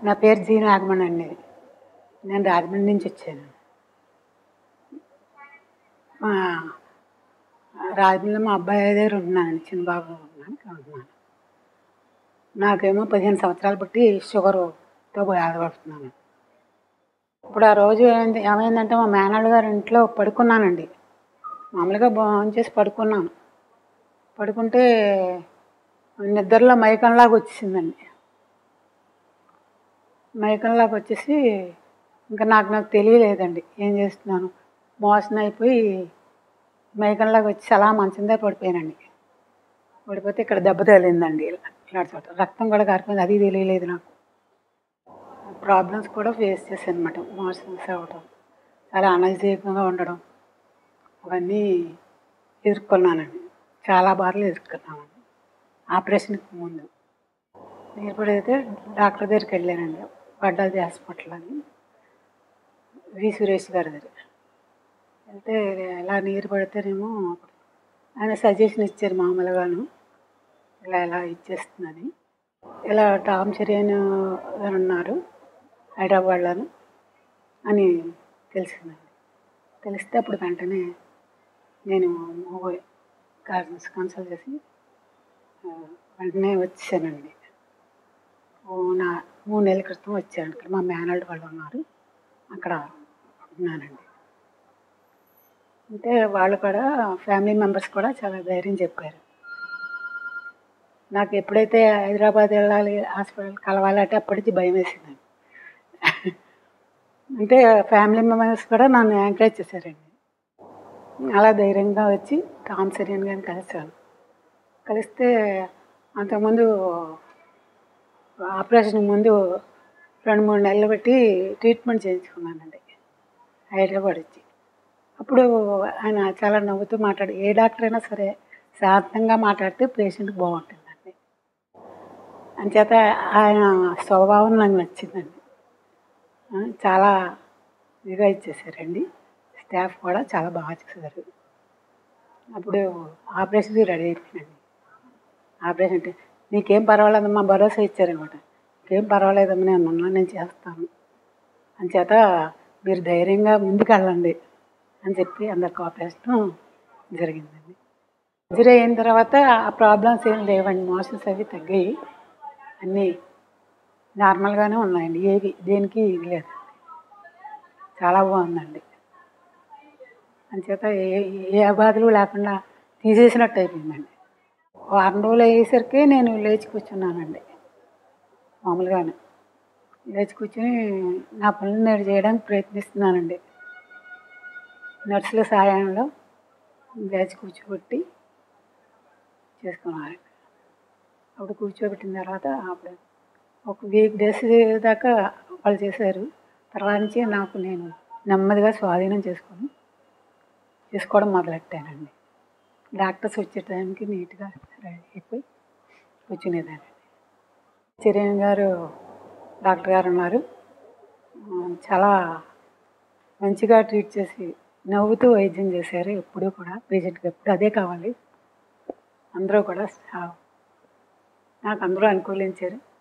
నా పేరు జీ నాగమణి అండి నేను రాజమండ్రి నుంచి వచ్చాను మా రాజమండ్రిలో మా అబ్బాయి దగ్గర ఉంటున్నాను చిన్నబాబు ఉన్నాను ఇక్కడ ఉంటున్నాను నాకేమో పదిహేను సంవత్సరాలు బట్టి షుగర్తో బాధపడుతున్నాను ఇప్పుడు ఆ రోజు ఏమైంది ఏమైందంటే మా మేనల్డ్ గారి ఇంట్లో పడుకున్నానండి మామూలుగా భోజనం చేసి పడుకున్నాను పడుకుంటే నిద్రలో మైకంలాగా వచ్చేసిందండి మైకంలాగా వచ్చేసి ఇంకా నాకు నాకు తెలియలేదండి ఏం చేస్తున్నాను మోషన్ అయిపోయి మైకంలాగా వచ్చి అలా మంచం దగ్గర పడిపోయానండి పడిపోతే ఇక్కడ దెబ్బ తగిలిందండి ఇలా ఇలాంటి చోట రక్తం కూడా కారిపోయింది అది తెలియలేదు నాకు ప్రాబ్లమ్స్ కూడా ఫేస్ చేశాను అనమాట మోషన్స్ అవ్వడం చాలా అనైజీకంగా ఉండడం అవన్నీ ఎదుర్కొన్నానండి చాలా బాధలు ఎదుర్కొన్నానండి ఆపరేషన్కి ముందు నేను అయితే డాక్టర్ దగ్గరికి వెళ్ళానండి వడ్డాది హాస్పిటల్ అని వి సురేష్ గారి దగ్గర వెళ్తే ఇలా నీరు పడితేనేమో అప్పుడు ఆయన సజెషన్ ఇచ్చారు మామూలుగాను ఇలా ఇలా ఇచ్చేస్తుందని ఇలా టామ్ చరియన్ గారు ఉన్నారు హైదరాబాద్లోను అని తెలిసిందండి తెలిస్తే అప్పుడు వెంటనే నేను గార్డెన్స్ కన్సల్ట్ చేసి ఆ, వెంటనే వచ్చానండి ఓ నా మూడు నెలల క్రితం వచ్చాను ఇక్కడ మా మేనల్డ్ వాళ్ళు ఉన్నారు అక్కడ ఉన్నానండి అంటే వాళ్ళు కూడా ఫ్యామిలీ మెంబర్స్ కూడా చాలా ధైర్యం చెప్పారు నాకు ఎప్పుడైతే హైదరాబాద్ వెళ్ళాలి హాస్పిటల్ కలవాలంటే అప్పటికి భయం వేసిందండి అంటే ఫ్యామిలీ మెంబర్స్ కూడా నన్ను ఎంకరేజ్ చేశారండి అలా ధైర్యంగా వచ్చి టామ్ సెరియన్ గారిని కలిశాను కలిస్తే అంతకుముందు ఆపరేషన్ ముందు రెండు మూడు నెలలు పెట్టి ట్రీట్మెంట్ చేయించుకున్నానండి హైదరాబాద్ వచ్చి అప్పుడు ఆయన చాలా నవ్వుతూ మాట్లాడి ఏ డాక్టర్ అయినా సరే శాంతంగా మాట్లాడితే పేషెంట్ బాగుంటుందండి అంచేత ఆయన స్వభావం నాకు నచ్చిందండి ఆ, చాలా ఇదిగా ఇచ్చేసారండి స్టాఫ్ కూడా చాలా బాగా చేశారు అప్పుడు ఆపరేషన్కి రెడీ అయిపోయానండి ఆపరేషన్ అంటే నీకేం పర్వాలేదమ్మా భరోసా ఇచ్చారనమాట నీకేం పర్వాలేదమ్మా నేను ఉన్నా నేను చేస్తాను అంచేత మీరు ధైర్యంగా ముందుకు వెళ్ళండి అని చెప్పి అందరికి ఆపరేషన్ జరిగిందండి సర్జరీ అయిన తర్వాత ఆ ప్రాబ్లమ్స్ ఏం లేవండి మోషన్స్ అవి తగ్గాయి అన్నీ నార్మల్గానే ఉన్నాయండి ఏవి దేనికి ఇది లేదండి చాలా బాగుందండి అంచేత ఏ ఏ అబాధలు లేకుండా తీసేసినట్టు అయిపోయిందండి వారం రోజులు అయ్యేసరికి నేను లేచి కూర్చున్నానండి మామూలుగానే లేచి కూర్చుని నా పనులు నేను చేయడానికి ప్రయత్నిస్తున్నానండి నర్సుల సహాయంలో లేచి కూర్చోబెట్టి చేసుకున్నానండి అప్పుడు కూర్చోబెట్టిన తర్వాత అప్పుడు ఒక వీక్ డేస్ దాకా వాళ్ళు చేశారు తర్వాత నుంచి నాకు నేను నెమ్మదిగా స్వాధీనం చేసుకొని చేసుకోవడం మొదలెట్టానండి డాక్టర్స్ వచ్చే టైంకి నీట్గా రెడీ అయిపోయి కూర్చునేదానండి చిరియన్ గారు డాక్టర్ గారు ఉన్నారు ఆ, చాలా మంచిగా ట్రీట్ చేసి నవ్వుతూ వైద్యం చేశారు ఎప్పుడూ కూడా పేషెంట్కి ఎప్పుడు అదే కావాలి అందరూ కూడా స్టా- నాకు అందరూ అనుకూలించారు